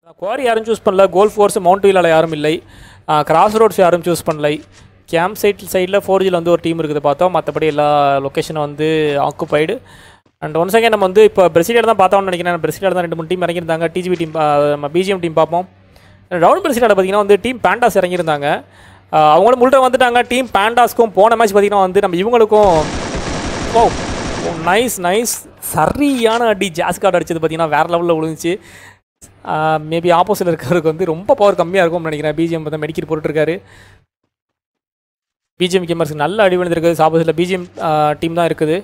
Quarry யாரும் choose பண்ணல golf course mount வீலால் யாரும் இல்லை கிராஸ் ரோட்ஸ் யாரும் சூஸ் பண்ணலை கேம்ப் சைட் சைடில் ஃபோர் ஜியில் வந்து ஒரு டீம் இருக்குது பார்த்தோம் மற்றபடி எல்லா லொக்கேஷனும் வந்து ஆக்குப்பைடு அண்ட் ஒன் செகண்ட் நம்ம வந்து இப்போ பிரசிடர் தான் பார்த்தோம்னு நினைக்கிறேன் பிரசிடர் தான் ரெண்டு மூணு டீம் இறங்கியிருந்தாங்க டிஜிபி டீம் நம்ம பிஜிஎம் டீம் பார்ப்போம் டவுன் பிரசிடர் பார்த்தீங்கன்னா வந்து டீம் பேண்டாஸ் இறங்கியிருந்தாங்க ஆஹ் அவங்களும் முள்ள வந்துட்டாங்க டீம் பேண்டாஸ்க்கும் போன மேட்ச் பார்த்தீங்கன்னா வந்து நம்ம இவங்களுக்கும் ஓ நைஸ் நைஸ் சரியான அடி ஜாஸ் கார்டு அடிச்சது பார்த்தீங்கன்னா வேறு லெவலில் விழுந்துச்சு மேபி ஆப்போசிட்டில் இருக்கிறவருக்கு வந்து ரொம்ப பவர் கம்மியாக இருக்கும்னு நினைக்கிறேன் பிஜிஎம் வந்து மெடிக்கல் போட்டுருக்காரு பிஜிஎம் கேமர்ஸ்க்கு நல்ல அடி விழுந்திருக்கு ஆப்போசிட்டில் பிஜிஎம் டீம் தான் இருக்குது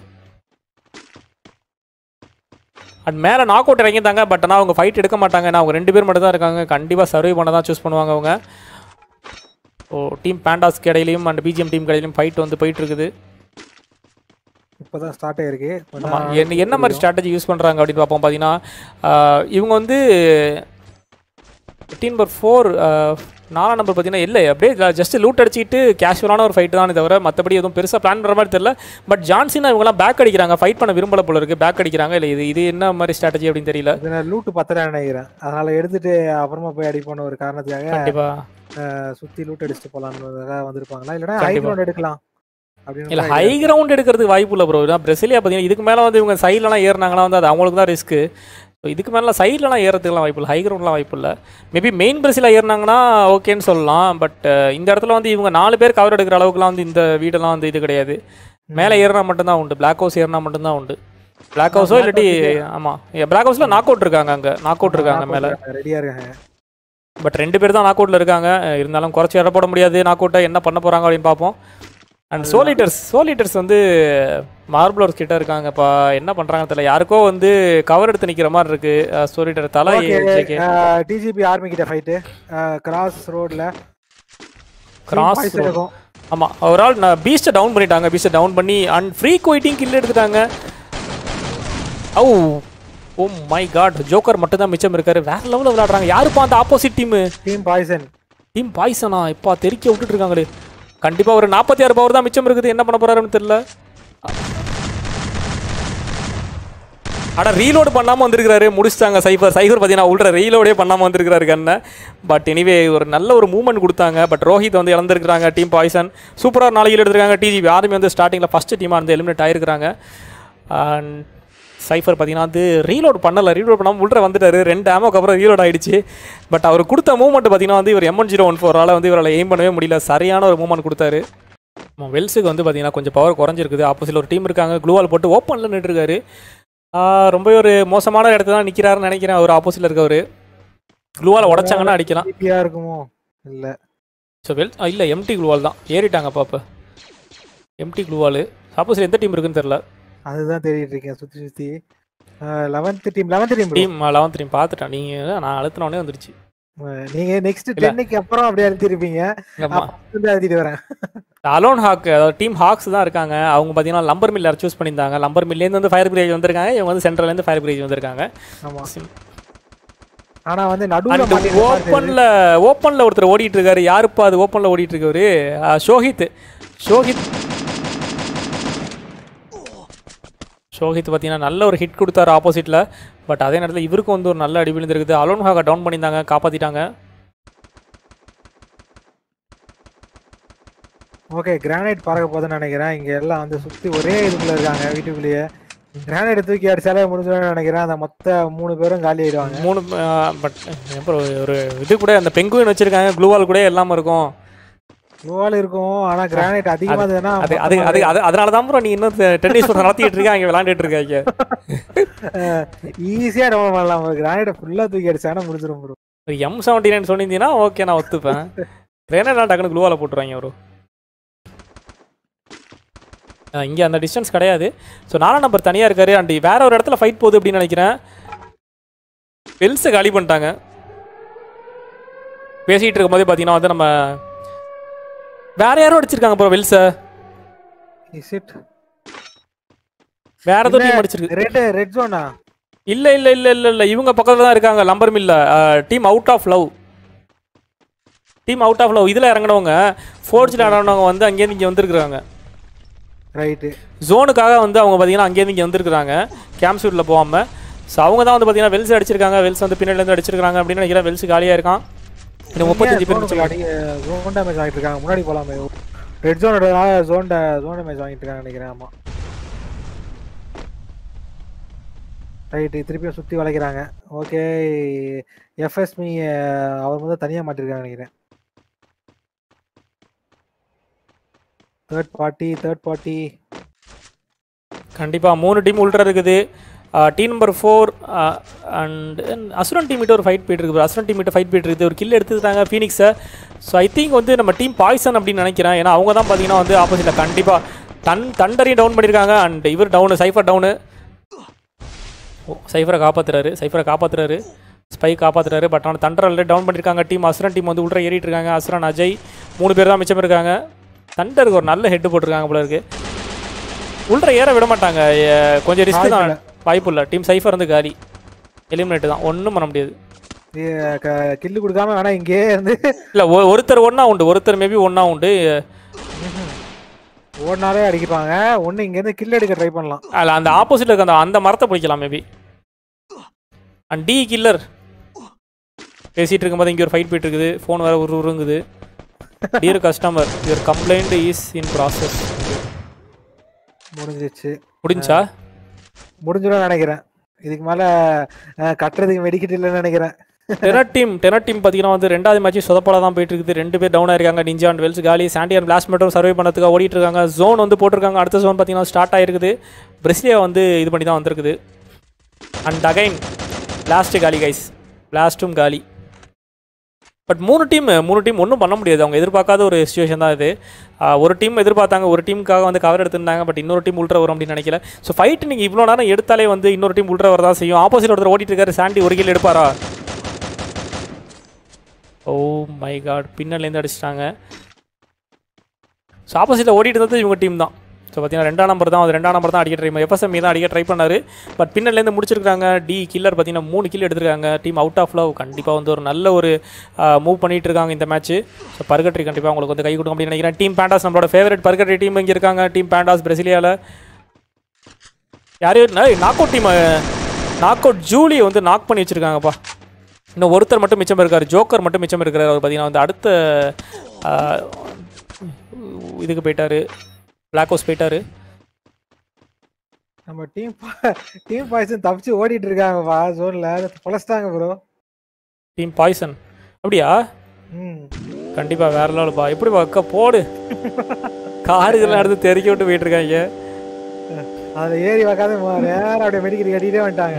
அண்ட் மேலே நாக் அவுட் இறங்கியிருந்தாங்க பட் ஆனால் அவங்க ஃபைட் எடுக்க மாட்டாங்க ஏன்னா அவங்க ரெண்டு பேர் மட்டும் தான் இருக்காங்க கண்டிப்பாக சர்வை பண்ண தான் சூஸ் பண்ணுவாங்க அவங்க ஓ டீம் பேண்டாஸ்க்கு இடையிலையும் அண்ட் பிஜிஎம் டீம் இடையிலையும் ஃபைட் வந்து போயிட்டு இருக்குது இப்போதான் ஸ்டார்ட் ஆயிருக்கு கொஞ்ச ஆமா. நாள் என்ன என்ன மாதிரி ஸ்ட்ராட்டஜி யூஸ் பண்ணுறாங்க அப்படின்னு பார்ப்போம் பார்த்தீங்கன்னா ஆஹ், இவங்க வந்து ஃபிஃப்டீன் பர் ஃபோர் நாலாம் நம்பர் பார்த்தீங்கன்னா இல்லை அப்படியே ஜஸ்ட் லூட் அடிச்சிட்டு கேஷுவலான ஒரு ஃபைட் தான் தவிர மற்றபடி எதுவும் பெருசாக பிளான் பண்ணுற மாதிரி தெரியல பட் ஜான்சினா இவங்கலாம் பேக் அடிக்கிறாங்க ஃபைட் பண்ண விரும்பல போல இருக்கு பேக் அடிக்கிறாங்க இல்லை இது இது என்ன மாதிரி ஸ்ட்ராட்டஜி அப்படின்னு தெரியல இது நான் லூட்டு பத்தல நினைக்கிறேன் அதனால எடுத்துட்டு அப்புறமா போய் அடிப்போன ஒரு காரணத்துக்காக கண்டிப்பாக அஹ், சுத்தி லூட் அடிச்சுட்டு போலாம்ன்றதுக்காக வந்திருப்பாங்களா இல்லைன்னா ஹை கண்டிப்பா. கிரவுண்ட் எடுக்கலாம் அப்படின்னு இல்லை கூட ஹை கிரவுண்ட் எடுக்கிறதுக்கு வாய்ப்பு இல்லை ப்ரோ பிரசிலியா பார்த்தீங்கன்னா இதுக்கு மேலே வந்து இவங்க சைட்லலாம் ஏறினாங்கன்னா வந்து அது அவங்களுக்கு தான் ரிஸ்க்கு இதுக்கு மேலே சைட்லலாம் ஏறதுக்குலாம் வாய்ப்பு இல்லை ஹை கிரவுண்ட்லாம் வாய்ப்பு இல்லை மேபி மெயின் பிரசிலாக ஏறினாங்கன்னா ஓகேன்னு சொல்லலாம் பட் இந்த இடத்துல வந்து இவங்க நாலு பேர் கவர் எடுக்கிற அளவுக்குலாம் வந்து இந்த வீடெல்லாம் வந்து இது கிடையாது மேலே ஏறினா மட்டும்தான் உண்டு பிளாக் ஹவுஸ் ஏறினா மட்டும்தான் உண்டு பிளாக் ஹவுஸோ Black இல்லாட்டி House ஆமாம் பிளாக் ஹவுஸில் நாக் அவுட் இருக்காங்க அங்கே நாக் அவுட் இருக்காங்க மேலே ரெடியா இருக்காங்க பட் ரெண்டு பேர் தான் நாக் அவுட்டில் இருக்காங்க அஹ் இருந்தாலும் குறைச்சி இட போட முடியாது நாக் அவுட்டை என்ன பண்ண போகிறாங்க அப்படின்னு பார்ப்போம் அண்ட் சோலிட்டர்ஸ் சோலிட்டர்ஸ் வந்து மார்பிளர்ஸ் கிட்ட இருக்காங்க இப்போ என்ன பண்ணுறாங்கன்னு தெரியல யாருக்கோ வந்து கவர் எடுத்து நிற்கிற மாதிரி இருக்கு சோலிட்டர் தலை ஓகே டிஜிபி ஆர்மி கிட்ட ஃபைட்டு கிராஸ் ரோட்ல கிராஸ் ஆமாம் ஒரு ஆள் நான் பீஸ்ட்டை டவுன் பண்ணிட்டாங்க பீஸ்ட்டை டவுன் பண்ணி அண்ட் ஃப்ரீ குயிட்டிங் கில் எடுத்துட்டாங்க oh oh my god joker மட்டும் தான் மிச்சம் இருக்காரு வேற லெவலில் விளையாடுறாங்க யாருப்பா அந்த opposite team team poison team பாய்சனா இப்போ தெறிக்க விட்டுட்டு இருக்காங்களே கண்டிப்பாக ஒரு நாற்பத்தி ஆறு பவர் தான் மிச்சம் இருக்குது என்ன பண்ண போறாருன்னு தெரியல ஆனா ரீலோடு பண்ணாமல் வந்திருக்காரு முடிச்சிட்டாங்க சைஃபர் சைஃபர் பார்த்தீங்கன்னா உள்ள ரீலோடே பண்ணாமல் வந்திருக்காரு கண்ணை பட் எனிவே ஒரு நல்ல ஒரு மூவ்மெண்ட் கொடுத்தாங்க பட் ரோஹித் வந்து இழந்திருக்காங்க டீம் பாய்சன் சூப்பராக நாளைக்கு எடுத்திருக்காங்க டிஜிபி ஆர்மி வந்து ஸ்டார்டிங்கில் ஃபஸ்ட்டு டீமாக வந்து எலிமினேட் ஆயிருக்கிறாங்க அண்ட் சைஃபர் பார்த்தீங்கன்னா வந்து ரீலோட் பண்ணல ரீலோட் பண்ணாமல் உள்ள வந்துட்டாரு ரெண்டு ஆமோக்கு அப்புறம் ரீலோட் ஆயிடுச்சு பட் அவர் கொடுத்த மூவ்மெண்ட் பார்த்தீங்கன்னா வந்து இவர் எம்என் ஜீரோ ஒன் ஃபோரால் வந்து இவரால் எய்ம் பண்ணவே முடியல சரியான ஒரு மூவ்மெண்ட் கொடுத்தாரு ஆமா, வெல்ஸுக்கு வந்து பார்த்தீங்கன்னா கொஞ்சம் பவர் குறைஞ்சிருக்குது ஆப்போசிட்டில் ஒரு டீம் இருக்காங்க க்ளூவால் போட்டு ஓப்பனில் நின்றுருக்காரு ரொம்ப ஒரு மோசமான இடத்துல தான் நிற்கிறாருன்னு நினைக்கிறேன் அவர் ஆப்போசிட்டில் இருக்கவர் க்ளூவால் உடைச்சாங்கன்னா அடிக்கலாம் டிபியா இருக்குமோ இல்ல ஸோ வெல் இல்லை எம்டி க்ளூவால் தான் ஏறிட்டாங்க பாப்பா எம்டி க்ளூவால் ஆப்போசிட் எந்த டீம் இருக்குன்னு தெரில அதுதான் தேடிட்டு இருக்கேன் சுத்தி சுத்தி eleventh team eleventh team team eleventh team பார்த்துட்டேன் நீங்கள் நான் அழுத்தின உடனே வந்துருச்சு நீங்க நெக்ஸ்ட் டென்னுக்கு அப்புறம் அப்படியே அழுத்திருப்பீங்க ஆமா. அப்ப வந்து அழுத்திட்டு வரேன் அலோன் ஹாக் அதாவது டீம் ஹாக்ஸ் தான் இருக்காங்க அவங்க பார்த்தீங்கன்னா லம்பர் மில் சூஸ் பண்ணியிருந்தாங்க லம்பர் மில்லேருந்து வந்து ஃபயர் பிரேஜ் வந்திருக்காங்க இவங்க வந்து சென்ட்ரல்லேருந்து ஃபயர் பிரேஜ் வந்திருக்காங்க ஆமா ஆனா வந்து நடுவுல அண்ட் மாட்டிட்டு மாதிரி தெரியுது. ஓப்பனில் ஓப்பனில் ஒருத்தர் ஓடிட்டு இருக்காரு யாருப்பா அது ஓப்பனில் ஓடிட்டு இருக்கவரு அஹ், ஷோஹித் ஷோஹித் ஷோஹித் பார்த்தீங்கன்னா நல்ல ஒரு ஹிட் கொடுத்தாரு ஆப்போசிட்டில் பட் அதே நேரத்தில் இவருக்கும் வந்து ஒரு நல்ல அடி விழுந்திருக்குது அலோன் ஹாக்கை டவுன் பண்ணியிருந்தாங்க காப்பாற்றிட்டாங்க ஓகே கிரானைட் பறக்க போதுன்னு நினைக்கிறேன் இங்க எல்லாம் வந்து சுத்தி ஒரே இதுக்குள்ள இருக்காங்க வீட்டுக்குள்ளேயே கிரானைட் தூக்கி அடிச்சாலே முடிஞ்சோன்னு நினைக்கிறேன் அந்த மொத்த மூணு பேரும் காலி ஆயிடுவாங்க மூணு பட் அப்புறம் ஒரு இது கூட அந்த பெங்குவின் வச்சுருக்காங்க க்ளூவால் கூட எல்லாமே இருக்கும் நோவால் இருக்கும் ஆனா கிரானைட் அதிகமா இருந்ததுன்னா அது அது அது அது அதனால தான் ப்ரோ நீ இன்னும் டென்னிஸ் நடத்திட்டு இருக்க அங்கே விளாண்டுட்டு இருக்காங்க ஈஸியா டவுன் பண்ணலாம் கிரானைட் ஃபுல்லா தூக்கி அடிச்சாங்கன்னா முடிஞ்சிடும் ப்ரோ எம் செவன்டி நைன் சொன்னீங்கன்னா ஓகே நான் ஒத்துப்பேன் கிரேனேட் டக்குனு க்ளூவால் போட்டுருவாங்க ப்ரோ இங்கே அந்த டிஸ்டன்ஸ் கிடையாது ஸோ நாலாம் நம்பர் தனியாக இருக்காரு அண்ட் வேற ஒரு இடத்துல ஃபைட் போகுது அப்படின்னு நினைக்கிறேன் வெல்ஸை காலி பண்ணிட்டாங்க பேசிகிட்டு இருக்கும்போதே பார்த்தீங்கன்னா வந்து நம்ம வேற யாரோ அடிச்சிருக்காங்க ப்ரோ வெல்ஸை இஸ் இட் வேற ஏதோ டீம் அடிச்சிருக்கு ரெட் ரெட் ஜோனா இல்ல இல்ல இல்ல இல்ல இல்ல இவங்க பக்கத்துல தான் இருக்காங்க லம்பர் மில்ல team out of love team out of love இதுல இறங்கினவங்க ஃபோர்ஜில் ஆனவங்க வந்து அங்கேருந்து இங்கே வந்திருக்காங்க ரைட்டு ஜோனுக்காக வந்து அவங்க பார்த்தீங்கன்னா அங்கேருந்து இங்கே வந்திருக்கிறாங்க கேம்ப் சூட்டில் போகாமல் ஸோ அவங்க தான் வந்து பார்த்தீங்கன்னா வெல்ஸ் அடிச்சிருக்காங்க வெல்ஸ் வந்து பின்னாடிலேருந்து அடிச்சிருக்காங்க அப்படின்னு நினைக்கிறேன் வெல்ஸ் காலியாக இருக்கான் இன்னும் முப்பத்தஞ்சு பேர் வச்சிருக்காங்க ஜோன் டேமேஜ் ஆகிட்டு இருக்காங்க முன்னாடி போலாமே ரெட் ஜோனோட ஜோன் ஜோன் டேமேஜ் வாங்கிட்டு இருக்காங்க நினைக்கிறேன் ஆமா ரைட்டு திருப்பியும் சுற்றி வளைக்கிறாங்க ஓகே எஃப்எஸ்மி அவர் வந்து தனியாக மாட்டிருக்காங்க நினைக்கிறேன் தேர்ட் பார்ட்டி தேர்ட் பார்ட்டி கண்டிப்பாக மூணு டீம் உள்ட்ரா இருக்குது team number four and Asuran team கிட்ட ஒரு ஃபைட் போயிட்டு இருக்கு அசுரன் டீம் கிட்ட ஃபைட் போயிட்டு இருக்குது ஒரு கில் எடுத்துட்டாங்க ஃபீனிக்ஸை ஸோ ஐ திங்க் வந்து நம்ம டீம் பாய்சன் அப்படின்னு நினைக்கிறேன் ஏன்னா அவங்க தான் பார்த்தீங்கன்னா வந்து ஆப்போசிட்டில் கண்டிப்பாக தன் தண்டரையும் டவுன் பண்ணியிருக்காங்க அண்ட் இவர் டவுனு சைஃபர் டவுனு ஓ சைஃபரை காப்பாத்துறாரு சைஃபரை காப்பாத்துறாரு ஸ்பை காப்பாத்துறாரு பட் ஆனால் தண்டர் ஆல்ரெடி டவுன் பண்ணியிருக்காங்க டீம் அசுரன் டீம் வந்து உள்ள ஏறிட்டு இருக்காங்க அசுரன் அஜய் மூணு பேர் தான் மிச்சம் இருக்காங்க தண்டருக்கு ஒரு நல்ல ஹெட் போட்டிருக்காங்க போல இருக்கு உள்ள ஏற விட மாட்டாங்க எ- கொஞ்சம் ரிஸ்க் தான் வாய்ப்பு இல்லை டீம் சைஃபர் வந்து காலி எலிமினேட் தான் ஒன்றும் பண்ண முடியாது கில்லு கொடுக்காம வேணா இங்கேயே இருந்து இல்லை ஒருத்தர் ஒன்றா உண்டு ஒருத்தர் மேபி ஒன்றா உண்டு ஓடினாலே அடிப்பாங்க ஒன்று இங்கேருந்து கில் எடுக்க ட்ரை பண்ணலாம் அதில் அந்த ஆப்போசிட்டில் இருக்க அந்த அந்த மரத்தை பிடிக்கலாம் மேபி அண்ட் டி கில்லர் பேசிகிட்டு இருக்கும்போது இங்கே ஒரு ஃபைட் போயிட்டு இருக்குது ஃபோன் வேறு ஒரு உருங்குது dear customer your complaint is in process முடிஞ்சிச்சு முடிஞ்சா முடிஞ்சிடும் நினைக்கிறேன் இதுக்கு மேல அஹ், கட்டுறதுக்கு வெடிக்கிட்டு இல்லைன்னு நினைக்கிறேன் டெனட் டீம் டெனட் டீம் பார்த்தீங்கன்னா வந்து ரெண்டாவது மேட்ச் சொதப்பல தான் போயிட்டு இருக்குது ரெண்டு பேர் டவுன் ஆயிருக்காங்க நிஞ்சா அண்ட் வெல்ஸ் காலி சாண்டியன் பிளாஸ்ட் மட்டும் சர்வே பண்ணதுக்காக ஓடிட்டு இருக்காங்க ஜோன் வந்து போட்டிருக்காங்க அடுத்த ஜோன் பார்த்தீங்கன்னா ஸ்டார்ட் ஆயிருக்குது பிரசிலியா வந்து இது பண்ணி தான் வந்திருக்குது அண்ட் அகைன் லாஸ்ட் காலி கைஸ் லாஸ்ட்டும் காலி பட் மூணு டீம் மூணு டீம் ஒன்றும் பண்ண முடியாது அவங்க எதிர்பார்க்காத ஒரு சுச்சுவேஷன் தான் இது ஆஹ் ஒரு டீம் எதிர்பார்த்தாங்க ஒரு டீமுக்காக வந்து கவர் எடுத்திருந்தாங்க பட் இன்னொரு டீம் உள்ட்ரா வரும் அப்படின்னு நினைக்கல ஸோ ஃபைட் நீங்கள் இவ்வளோ நேரம் எடுத்தாலே வந்து இன்னொரு டீம் உள்ட்ரா வரதான் செய்யும் ஆப்போசிட் ஒருத்தர் ஓடிட்டு இருக்காரு சாண்டி ஒரு கில் எடுப்பாரா ஓ மை காட் பின்னலேருந்து அடிச்சிட்டாங்க ஸோ ஆப்போசிட்டில் ஓடிட்டு இருந்தது இவங்க டீம் தான் ஸோ பார்த்தீங்கன்னா ரெண்டாம் நம்பர் தான் அது ரெண்டாம் நம்பர் தான் அடிக்க ட்ரை எஃப்எஸ்எம் தான் அடிக்க ட்ரை பண்ணாரு பட் பின்னலேருந்து முடிச்சிருக்காங்க டி கில்லர் பார்த்தீங்கன்னா மூணு கில் எடுத்திருக்காங்க டீம் அவுட் ஆஃப் லவ் கண்டிப்பாக வந்து ஒரு நல்ல ஒரு மூவ் பண்ணிட்டு இருக்காங்க இந்த மேட்ச் ஸோ பர்கட்ரி கண்டிப்பாக உங்களுக்கு வந்து கை கொடுக்கும் அப்படின்னு நினைக்கிறேன் டீம் பேண்டாஸ் நம்மளோட ஃபேவரட் பர்கட்ரி டீம் இங்கே இருக்காங்க டீம் பேண்டாஸ் பிரசிலியாவில் யார் knock out team knock out ஜூலியை வந்து நாக் பண்ணி வச்சிருக்காங்கப்பா இன்னும் ஒருத்தர் மட்டும் மிச்சம் இருக்கார் ஜோக்கர் மட்டும் மிச்சம் இருக்கிறார் அவர் பார்த்தீங்கன்னா வந்து அடுத்த ஆஹ், இதுக்கு போயிட்டாரு பிளாக் ஹவுஸ் போயிட்டாரு நம்ம டீம் டீம் பாய்சன் தப்பிச்சு ஓடிட்டு இருக்காங்கப்பா ஜோன்ல பொழச்சிட்டாங்க ப்ரோ டீம் பாய்சன் அப்படியா ம் கண்டிப்பாக வேற லெவலுப்பா எப்படி அக்கா போடு காருகள்லாம் எடுத்து தெறிக்க விட்டு போயிட்டு இருக்காங்க அதுல ஏறி வைக்காத நேரம் அப்படியே மெடிக்கல் கட்டிட்டே வந்துட்டாங்க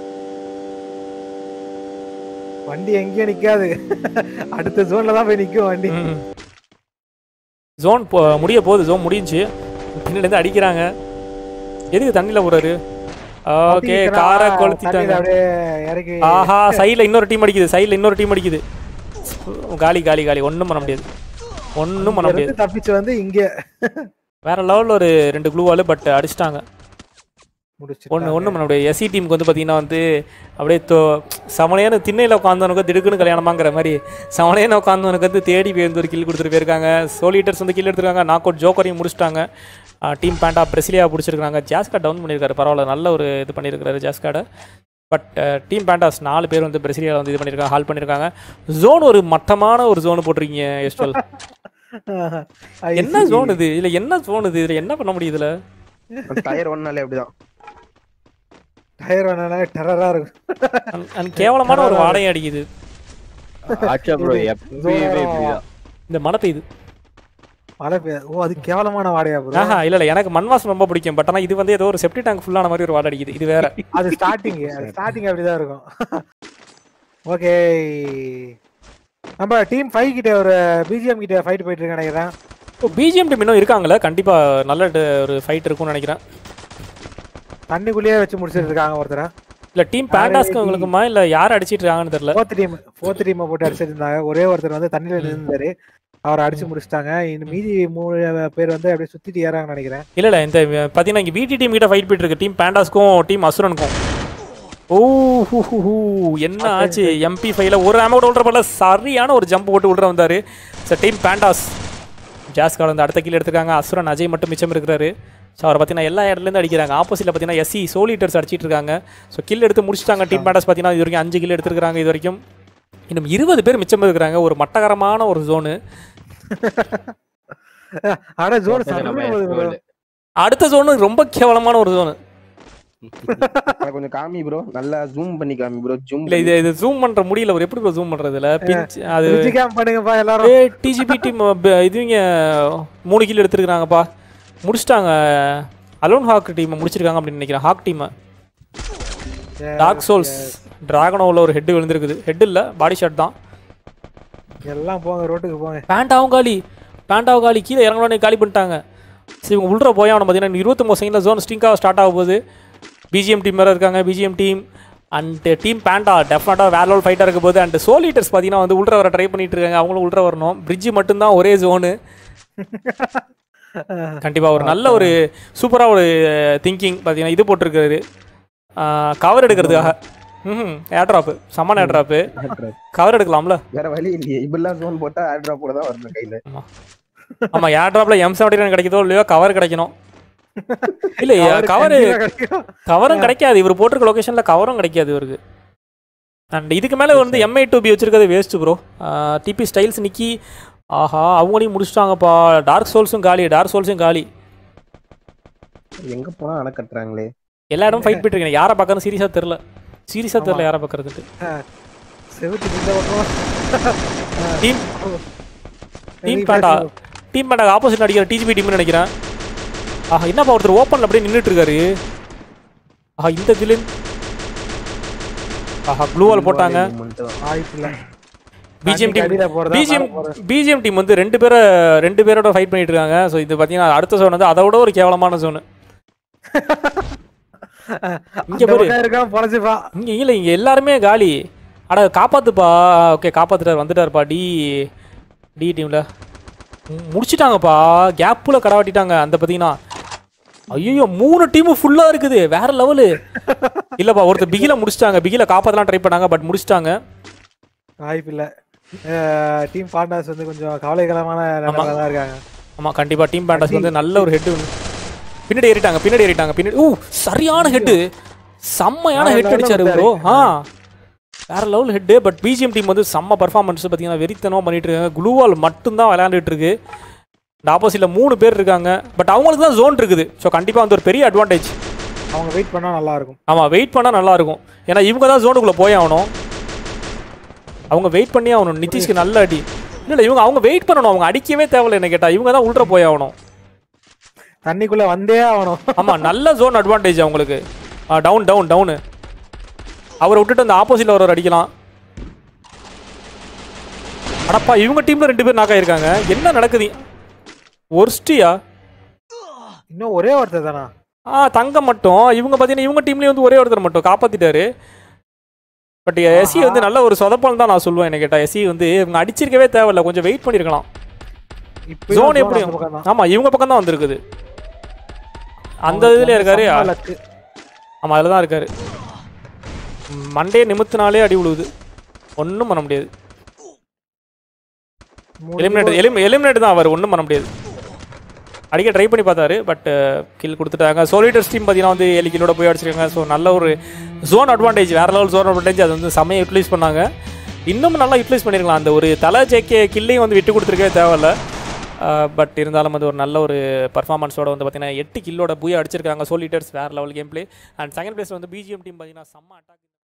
வண்டி எங்கேயும் நிக்காது அடுத்த ஜோன்ல தான் போய் நிக்கும் வண்டி ஜோன் போ முடிய போகுது ஜோன் முடிஞ்சு பின்னாடிருந்து அடிக்கிறாங்க எதுக்கு தண்ணியில் போறாரு ஓகே காரை தண்ணியில கொளுத்திட்டாங்க அப்படியே இறக்கி ஆஹா சைடில் இன்னொரு டீம் அடிக்குது சைடில் இன்னொரு டீம் அடிக்குது காலி காலி காலி ஒன்றும் பண்ண முடியாது ஒன்றும் பண்ண முடியாது இருந்து தப்பிச்சு வந்து இங்க வேற லெவலில் ஒரு ரெண்டு க்ளூவால் பட் அடிச்சிட்டாங்க முடிச்சு ஒன்று ஒன்றும் பண்ண முடியாது எஸ்சி டீமுக்கு வந்து பார்த்தீங்கன்னா வந்து அப்படியே தோ சமலையான திண்ணையில் உட்காந்தவனுக்கு திடுக்குன்னு கல்யாணமாங்கிற மாதிரி சமலையான உட்காந்தவனுக்கு வந்து தேடி போய் வந்து ஒரு கில் கொடுத்துட்டு போயிருக்காங்க சோலிட்டர்ஸ் வந்து கில் எடுத்திருக்காங்க நாக் அவுட் ஜோக்கரையும் முடிச்சிட்டாங்க டீம் பேண்டா பிரசிலியா பிடிச்சிருக்காங்க ஜாஸ்கா டவுன் பண்ணியிருக்காரு பரவாயில்ல நல்ல ஒரு இது பண்ணியிருக்காரு ஜாஸ்காட பட் டீம் பேண்டாஸ் நாலு பேர் வந்து பிரசிலியா வந்து இது பண்ணியிருக்காங்க ஹால் பண்ணியிருக்காங்க ஜோன் ஒரு மட்டமான ஒரு ஜோன் போட்டிருக்கீங்க எஸ்டல் என்ன ஜோன் இது இல்லை என்ன ஜோன் இது இதில் என்ன பண்ண முடியுது இதில் டயர் ஒன்னாலே அப்படிதான் டயர் வேணாலே டெரரா இருக்கும் அண்ட் கேவலமான ஒரு வாடையை அடிக்குது ஆச்சா ப்ரோ எப்பயுமே இப்படிதான் இந்த மழை பெய்யுது மழை பெய்ய ஓ அது கேவலமான வாடையா ப்ரோ ஆஹா இல்ல இல்ல எனக்கு மண் வாசம் ரொம்ப பிடிக்கும் பட் ஆனா இது வந்து ஏதோ ஒரு செப்டி டேங்க் ஃபுல்லான மாதிரி ஒரு வாடை அடிக்குது இது வேற அது ஸ்டார்டிங் அது ஸ்டார்டிங் அப்படிதான் இருக்கும் ஓகே நம்ம டீம் ஃபைவ் கிட்ட ஒரு பிஜிஎம் கிட்ட ஃபைட் போயிட்டு இருக்கு நினைக்கிறேன் இப்போ பிஜிஎம் டீம் இன்னும் இருக்காங்களே கண்டிப்பா நல்ல ட- ஒரு ஃபைட் இருக்கும்னு நினைக்கிறேன் தண்ணிக்குள்ளேயே வச்சு முடிச்சிட்டு இருக்காங்க ஒருத்தரை இல்ல டீம் பேண்டாஸ்க்கு உங்களுக்குமா இல்ல யார் அடிச்சிட்டு இருக்காங்கன்னு தெரியல ஃபோர்த் டீம் ஃபோர்த் டீமை போட்டு அடிச்சிட்டு இருந்தாங்க ஒரே ஒருத்தர் வந்து தண்ணியில நின்றுந்தாரு அவரை அடிச்சு முடிச்சிட்டாங்க இன்னும் மீதி மூணு பேர் வந்து அப்படியே சுத்திட்டு ஏறாங்கன்னு நினைக்கிறேன் இல்ல இல்ல இந்த பாத்தீங்கன்னா இங்க விடி டீம் கிட்ட ஃபைட் போயிட்டு இருக்கு டீம் பேண்டாஸ்க்கும் டீம் அசுரனுக்கும் ஓ ஹூ ஹூ ஹூ என்ன ஆச்சு எம்பி ஃபைவ்ல ஒரு அமௌண்ட் விட்ற போல சரியான ஒரு ஜம்ப் போட்டு விட்ற வந்தாரு சார் டீம் பேண்டாஸ் ஜாஸ் கார்டு வந்து அடுத்த கீழே எடுத்துருக்காங்க அசுரன் அஜய் மட்டும் மிச்சம் இருக்கிறாரு ஸோ அவரை பார்த்தீங்கன்னா எல்லா இடத்துலேருந்து அடிக்கிறாங்க ஆப்போசிட்டில் பார்த்தீங்கன்னா எஸ்சி சோலிட்டர்ஸ் அடிச்சிட்டு இருக்காங்க ஸோ கில் எடுத்து முடிச்சிட்டாங்க டீம் பேட்டர்ஸ் பார்த்தீங்கன்னா இது வரைக்கும் அஞ்சு கில் எடுத்துருக்காங்க இது வரைக்கும் இன்னும் இருபது பேர் மிச்சம் இருக்கிறாங்க ஒரு மட்டகரமான ஒரு ஜோனு ஆனா ஜோன் நம்ம சர்வ் SQL. அடுத்த ஜோனு ரொம்ப கேவலமான ஒரு ஜோனு அட கொஞ்சம் காமி ப்ரோ நல்லா ஜூம் பண்ணி காமி ப்ரோ ஜூம் இல்லை இது இது ஜூம் பண்ணுற முடியல ஒரு எப்படி ஜூம் பண்ணுறதுல பிஞ்ச் அது கேம் பண்ணுங்கப்பா எல்லாரும் ஏ டிஜிபி டீம் இதுவங்க மூணு கில் எடுத்துருக்காங்கப்பா முடிச்சிட்டாங்க அலோன் ஹாக் டீம் முடிச்சிருக்காங்க அப்படின்னு நினைக்கிறேன் ஹாக் டீமை டார்க் சோல்ஸ் டிராகனோவில் ஒரு ஹெட் விழுந்திருக்குது ஹெட் இல்லை பாடி ஷாட் தான் எல்லாம் போங்க ரோட்டுக்கு போங்க பேண்டாவும் காலி பேண்டாவும் காலி கீழே இறங்கணும்னு காலி பண்ணிட்டாங்க சரி இவங்க உள்ள போய் அவனை பார்த்தீங்கன்னா இருபத்தொம்பது செகண்டில் ஜோன் ஸ்டிங்காக ஸ்டார்ட் ஆக போகுது பிஜிஎம் டீம் வேறு இருக்காங்க பிஜிஎம் டீம் அண்ட் டீம் பேண்டா டெஃபினட்டாக வேற லெவல் ஃபைட்டாக இருக்க போது அண்ட் சோலிட்டர்ஸ் பார்த்தீங்கன்னா வந்து உள்ள வர ட்ரை பண்ணிட்டு இருக்காங்க அவங்களும் உள்ள வரணும் பிரிட்ஜ் மட்டும்தான் ஒரே ஜோனு கண்டிப்பாக ஒரு நல்ல ஒரு சூப்பராக ஒரு திங்கிங் பார்த்தீங்கன்னா இது போட்டிருக்காரு கவர் எடுக்கிறதுக்காக ம் ஏர்ட்ராப்பு சம்மன் ஏர்ட்ராப்பு கவர் எடுக்கலாம்ல வேற வழி இல்லையே இப்படிலாம் ஜோன் போட்டா ஆட்ரா போட தான் வரணும் கையில ஆமாம் ஏர்ட்ராப்பில் எம் செவன்டி நைன் கிடைக்குதோ இல்லையோ கவர் கிடைக்கணும் இல்லை கவர் கவரும் கிடைக்காது இவர் போட்டிருக்க லொகேஷனில் கவரும் கிடைக்காது இவருக்கு அண்ட் இதுக்கு மேலே வந்து எம்ஐ டூ பி வச்சிருக்கிறது வேஸ்ட் ப்ரோ டிபி ஸ்டைல்ஸ் நிக்கி ஆஹா அவங்களையும் முடிச்சிட்டாங்கப்பா டார்க் சோல்ஸும் காலி டார்க் சோல்ஸும் காலி எங்க போனா அணை கட்டுறாங்களே எல்லா இடமும் ஃபைட் போயிட்டு இருக்கேன் யாரை பார்க்கறது சீரியஸாக தெரில சீரியஸாக தெரில யாரை பார்க்கறதுட்டு செவுத்து இந்த பக்கம் டீம் டீம் பேண்டா டீம் பேண்டா ஆப்போசிட் அடிக்கிற டிஜிபி டீம்னு நினைக்கிறேன் ஆஹா என்னப்பா ஒருத்தர் ஓப்பனில் அப்படியே நின்றுட்டு இருக்காரு ஆஹா இந்த திலின் ஆஹா ப்ளூ வால் போட்டாங்க வாய்ப்பு இல்ல பிஜிஎம் டீம் அடியில போறதா, பிஜிஎம் மேல போறதா? பிஜிஎம் டீம் வந்து ரெண்டு பேரை ரெண்டு பேரோட ஃபைட் பண்ணிட்டு இருக்காங்க ஸோ இது பார்த்தீங்கன்னா அடுத்த ஜோன் வந்து அதை விட ஒரு கேவலமான ஜோனு இங்க அந்த பாரு. பக்கம் இருக்கான் பொழைச்சுப்பா இங்கே இல்லை இங்கே எல்லாருமே காலி அட காப்பாத்துப்பா ஓகே காப்பாத்துட்டார் வந்துட்டாருப்பா டி டி டீமில் முடிச்சிட்டாங்கப்பா கேப்பில் கடவாட்டிட்டாங்க அந்த பார்த்தீங்கன்னா ஐயோ மூணு டீமும் ஃபுல்லாக இருக்குது வேற லெவலு இல்லைப்பா ஒருத்தர் பிகில முடிச்சிட்டாங்க பிகில காப்பாற்றலாம் ட்ரை பண்ணாங்க பட் முடிச்சிட்டாங்க வாய்ப்பு இல்ல டீம் பார்ட்னர்ஸ் வந்து கொஞ்சம் கவலைக்கிடமான நிலைமையில தான் இருக்காங்க ஆமாம் கண்டிப்பாக டீம் பேண்டர்ஸ் வந்து நல்ல ஒரு ஹெட் பின்னாடி ஏறிட்டாங்க பின்னாடி ஏறிட்டாங்க பின்னாடி ஊ சரியான ஹெட்டு செம்மையான வேற ஹெட் level அடிச்சாரு கொடுத்தாரு. ப்ரோ ஆ வேற level head but BGM team வந்து செம்ம பர்ஃபார்மன்ஸ் பார்த்தீங்கன்னா வெறித்தனமாக பண்ணிட்டு இருக்காங்க குளூவால் மட்டும்தான் விளையாண்டுட்டு இருக்கு இந்த ஆப்போசிட்டில் மூணு பேர் இருக்காங்க பட் அவங்களுக்கு தான் ஜோன் இருக்குது ஸோ கண்டிப்பாக வந்து ஒரு பெரிய அட்வான்டேஜ் அவங்க வெயிட் பண்ணா நல்லா இருக்கும் ஆமாம் வெயிட் பண்ணால் நல்லா இருக்கும் ஏன்னா இவங்க தான் ஜோனுக்குள்ளே போய் ஆகணும் அவங்க வெயிட் பண்ணி ஆகணும் நிதிஷ்க்கு நல்ல அடி இல்லை இல்லை இவங்க அவங்க வெயிட் பண்ணணும் அவங்க அடிக்கவே தேவையில்லை என்ன கேட்டால் இவங்க தான் உள்ற போய் ஆகணும் தண்ணிக்குள்ள வந்தே ஆகணும் ஆமாம் நல்ல ஜோன் அட்வான்டேஜ் அவங்களுக்கு டவுன் டவுன் டவுனு அவரை விட்டுட்டு அந்த ஆப்போசிட்டில் ஒருவர் அடிக்கலாம் அடப்பா இவங்க டீமில் ரெண்டு பேர் நாக் ஆயிருக்காங்க என்ன நடக்குது ஒர்ஸ்டியா இன்னும் ஒரே ஒருத்தர் தானா ஆ தங்கம் மட்டும் இவங்க பார்த்தீங்கன்னா இவங்க டீம்லேயே வந்து ஒரே ஒருத்தர் மட்டும் காப்பாற்றிட்டாரு பட் எஸ்சி வந்து நல்ல ஒரு சொதப்பல் தான் நான் சொல்லுவேன் என்ன கேட்டால் எஸ்சி வந்து இவங்க அடிச்சிருக்கவே தேவையில்ல கொஞ்சம் வெயிட் பண்ணியிருக்கலாம் இப்போ ஜோன் எப்படி ஆமாம் இவங்க பக்கம் தான் வந்திருக்குது அந்த இதில் இருக்காரு ஆமாம் அதில் தான் இருக்காரு மண்டே நிமித்தினாலே அடி விழுவுது ஒன்றும் பண்ண முடியாது எலிமினேட் எலிம் எலிமினேட் தான் அவர் ஒன்றும் பண்ண முடியாது அடிக்க ட்ரை பண்ணி பார்த்தாரு பட் கில் கொடுத்துட்டாங்க சோலிட்டர்ஸ் டீம் பார்த்தீங்கன்னா வந்து ஏழு கிலோட போய் அடிச்சிருக்காங்க ஸோ நல்ல ஒரு ஜோன் அட்வான்டேஜ் வேற லெவல் ஜோன் அட்வான்டேஜ் அது வந்து செம்மையை யூட்டிலைஸ் பண்ணாங்க இன்னும் நல்லா யூட்டிலைஸ் பண்ணியிருக்கலாம் அந்த ஒரு தலை ஜேக்கே கில்லையும் வந்து விட்டு கொடுத்துருக்கவே தேவையில்ல பட் இருந்தாலும் வந்து ஒரு நல்ல ஒரு பர்ஃபார்மன்ஸோட வந்து பார்த்தீங்கன்னா எட்டு கில்லோட பூயை அடிச்சிருக்காங்க சோலிட்டர்ஸ் வேற level game play and second place வந்து பிஜிஎம் டீம் பார்த்தீங்கன்னா செம்ம அட்டாக்